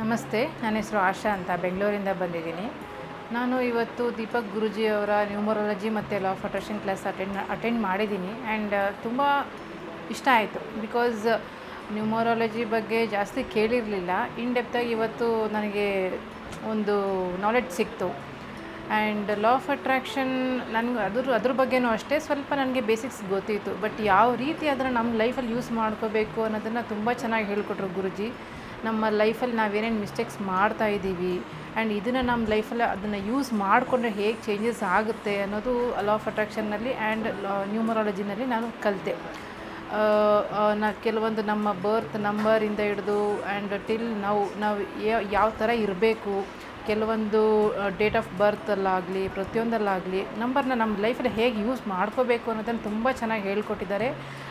ನಮಸ್ತೆ ನನ್ನ ಹೆಸರು ಆಶಾ ಅಂತ ಬೆಂಗಳೂರಿಂದ ಬಂದಿದ್ದೀನಿ ನಾನು ಇವತ್ತು ದೀಪಕ್ ಗುರೂಜಿ ಅವರ ನ್ಯೂಮರಾಲಜಿ ಮತ್ತು law of attraction class attend attend ಮಾಡಿದ್ದೀನಿ ಆ್ಯಂಡ್ ತುಂಬ ಇಷ್ಟ ಆಯಿತು ಬಿಕಾಸ್ ನ್ಯೂಮರಾಲಜಿ ಬಗ್ಗೆ ಜಾಸ್ತಿ ಕೇಳಿರಲಿಲ್ಲ ಇನ್ ಡೆಪ್ತಾಗಿ ಇವತ್ತು ನನಗೆ ಒಂದು ನಾಲೆಡ್ಜ್ ಸಿಕ್ತು ಆ್ಯಂಡ್ ಲಾ ಆಫ್ ಅಟ್ರಾಕ್ಷನ್ ನನಗೆ ಅದ್ರ ಅದ್ರ ಬಗ್ಗೆನೂ ಅಷ್ಟೇ ಸ್ವಲ್ಪ ನನಗೆ ಬೇಸಿಕ್ಸ್ ಗೊತ್ತಿತ್ತು ಬಟ್ ಯಾವ ರೀತಿ ಅದನ್ನು ನಮ್ಮ ಲೈಫಲ್ಲಿ ಯೂಸ್ ಮಾಡ್ಕೋಬೇಕು ಅನ್ನೋದನ್ನು ತುಂಬ ಚೆನ್ನಾಗಿ ಹೇಳ್ಕೊಟ್ರು ಗುರುಜಿ ನಮ್ಮ ಲೈಫಲ್ಲಿ ನಾವೇನೇನು ಮಿಸ್ಟೇಕ್ಸ್ ಮಾಡ್ತಾ ಇದ್ದೀವಿ ಆ್ಯಂಡ್ ಇದನ್ನು ನಮ್ಮ ಲೈಫಲ್ಲಿ ಅದನ್ನು ಯೂಸ್ ಮಾಡಿಕೊಂಡ್ರೆ ಹೇಗೆ ಚೇಂಜಸ್ ಆಗುತ್ತೆ ಅನ್ನೋದು ಲಾ ಆಫ್ ಅಟ್ರಾಕ್ಷನ್ನಲ್ಲಿ ಆ್ಯಂಡ್ ನ್ಯೂಮರಾಲಜಿನಲ್ಲಿ ನಾನು ಕಲಿತೆ ನಾ ಕೆಲವೊಂದು ನಮ್ಮ ಬರ್ತ್ ನಂಬರಿಂದ ಹಿಡಿದು ಆ್ಯಂಡ್ ಟಿಲ್ ನಾವು ನಾವು ಯಾವ ಥರ ಇರಬೇಕು ಕೆಲವೊಂದು ಡೇಟ್ ಆಫ್ ಬರ್ತಲ್ಲಾಗಲಿ ಪ್ರತಿಯೊಂದಲ್ಲಾಗಲಿ ನಂಬರ್ನ ನಮ್ಮ ಲೈಫಲ್ಲಿ ಹೇಗೆ ಯೂಸ್ ಮಾಡ್ಕೋಬೇಕು ಅನ್ನೋದನ್ನು ತುಂಬ ಚೆನ್ನಾಗಿ ಹೇಳ್ಕೊಟ್ಟಿದ್ದಾರೆ